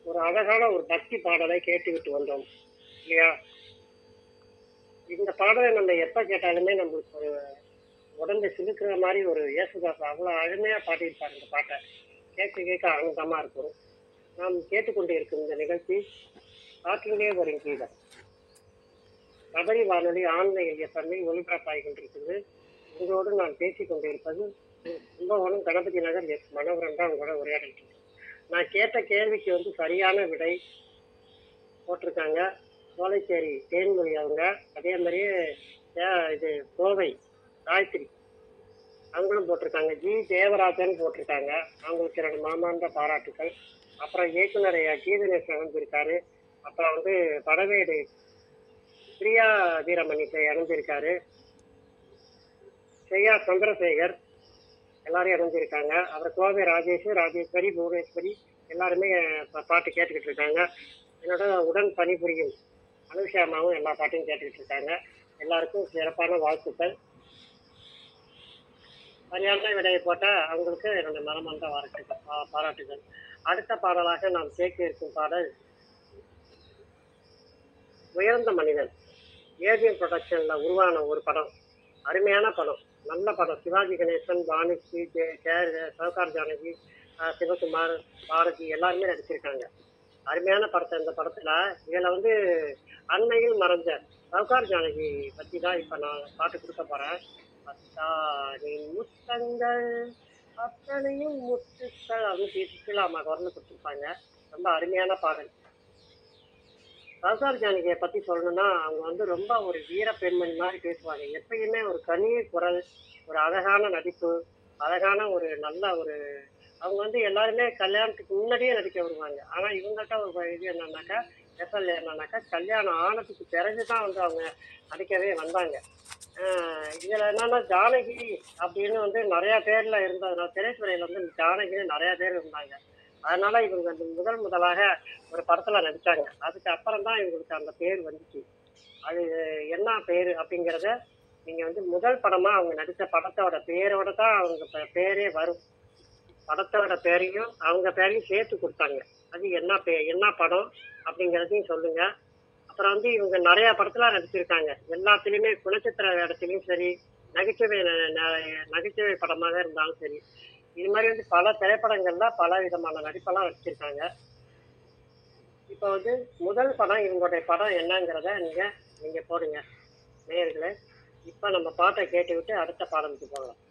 ஒரு அழகான ஒரு பக்தி பாடலை கேட்டுவிட்டு வந்தோம் இல்லையா இந்த பாடலை நம்ம எப்ப கேட்டாலுமே நம்மளுக்கு ஒரு உடம்பு சிலுக்கிற மாதிரி ஒரு இயேசுதாஸ் அவ்வளவு அருமையா பாடியிருப்பார் இந்த பாட்டை கேட்க கேட்க ஆனந்தமா இருக்கும் நாம் கேட்டுக்கொண்டு இருக்கும் இந்த நிகழ்ச்சி காற்றிலே வரும் கீதம் கபடி வானொலி ஆன்லைன் எஃப்எம்ஐ ஒளிபரப்பாகிக் கொண்டிருக்கிறது உங்களோடு நான் பேசிக் கொண்டிருப்பது கும்பகோணம் கணபதி நகர் எஸ் மனோகரன் தான் உங்களோட உரையாடிட்டு இருக்கேன். நான் கேட்ட கேள்விக்கு வந்து சரியான விடை போட்டிருக்காங்க சோலைச்சேரி தேன்மொழி அவங்க அதே மாதிரியே தே- இது கோவை காயத்ரி அவங்களும் போட்டிருக்காங்க ஜி தேவராஜன் போட்டிருக்காங்க அவங்களுக்கு என்னோட மாமாண்ட பாராட்டுக்கள் அப்புறம் இயக்குனர் ஐயா கீதநேசன் இணைஞ்சிருக்காரு அப்புறம் வந்து படவேடு பிரியா வீரமணி இணைஞ்சிருக்காரு செய்யா சந்திரசேகர் எல்லாரும் இணைஞ்சிருக்காங்க அப்புறம் கோவை ராஜேஷ் ராஜேஸ்வரி புவனேஸ்வரி எல்லாருமே பா- பாட்டு கேட்டுக்கிட்டு இருக்காங்க என்னோட உடன் பணிபுரியும் அனுஷாமாவும் எல்லா பாட்டையும் கேட்டுக்கிட்டு இருக்காங்க எல்லாருக்கும் சிறப்பான வாழ்த்துக்கள் சரியான விடையை போட்டால் அவங்களுக்கு என்னோட மனமார்ந்த வாழ்த்துக்கள் பா- பாராட்டுகள் அடுத்த பாடலாக நாம் கேட்க இருக்கும் பாடல் உயர்ந்த மனிதன் ஏவிஎம் ப்ரொடக்ஷன்ல உருவான ஒரு படம் அருமையான படம் நல்ல படம் சிவாஜி கணேசன் வாணிஸ்ரீ ஜெய ஜெய சவுகார் ஜானகி ஆஹ் சிவகுமார் பாரதி எல்லாருமே நடிச்சிருக்காங்க அருமையான படத்தை இந்த படத்துல இதுல வந்து அண்மையில் மறைஞ்ச சவுகார் ஜானகி பத்தி தான் இப்ப நான் பாட்டு கொடுக்க போறேன் அத்தாரின் முத்தங்கள் அத்தனையும் முத்துக்கள் அப்படின்னு சுற்றுலாமா குரல் கொடுத்துருப்பாங்க ரொம்ப அருமையான பாடல் சவுகார் ஜானகியை பத்தி சொல்லணும்னா அவங்க வந்து ரொம்ப ஒரு வீர பெண்மணி மாதிரி பேசுவாங்க எப்பயுமே ஒரு கனிய குரல் ஒரு அழகான நடிப்பு அழகான ஒரு நல்ல ஒரு அவங்க வந்து எல்லாருமே கல்யாணத்துக்கு முன்னாடியே நடிக்க வருவாங்க ஆனா இவங்ககிட்ட ஒரு இது என்னன்னாக்கா ஸ்பெஷல் என்னன்னாக்கா கல்யாணம் ஆனதுக்கு பிறகுதான் வந்து அவங்க நடிக்கவே வந்தாங்க ஆஹ் இதுல என்னன்னா ஜானகி அப்படின்னு வந்து நிறைய பேர்ல இருந்ததுனால திரைத்துறையில வந்து ஜானகின்னு நிறைய பேர் இருந்தாங்க அதனால இவங்க வந்து முதல் முதலாக ஒரு படத்துல நடிச்சாங்க அதுக்கு அப்புறம் தான் இவங்களுக்கு அந்த பேர் வந்துச்சு அது என்ன பேரு அப்படிங்கிறத நீங்க வந்து முதல் படமா அவங்க நடிச்ச படத்தோட பேரோட தான் அவங்க பே- பேரே வரும் படத்தோட பேரையும் அவங்க பேரையும் சேர்த்து கொடுத்தாங்க அது என்ன பே என்ன படம் அப்படிங்கிறதையும் சொல்லுங்க அப்புறம் வந்து இவங்க நிறைய படத்துல நடிச்சிருக்காங்க எல்லாத்துலயுமே குணச்சித்திர இடத்துலயும் சரி நகைச்சுவை ந- ந- நகைச்சுவை படமாக இருந்தாலும் சரி இது மாதிரி வந்து பல திரைப்படங்கள்ல பல விதமான நடிப்பெல்லாம் வச்சிருக்காங்க இப்போ வந்து முதல் படம் இவங்களுடைய படம் என்னங்கிறத நீங்க நீங்க போடுங்க நேயர்களே இப்போ நம்ம பாட்டை கேட்டு விட்டு அடுத்த பாடத்துக்கு போகலாம்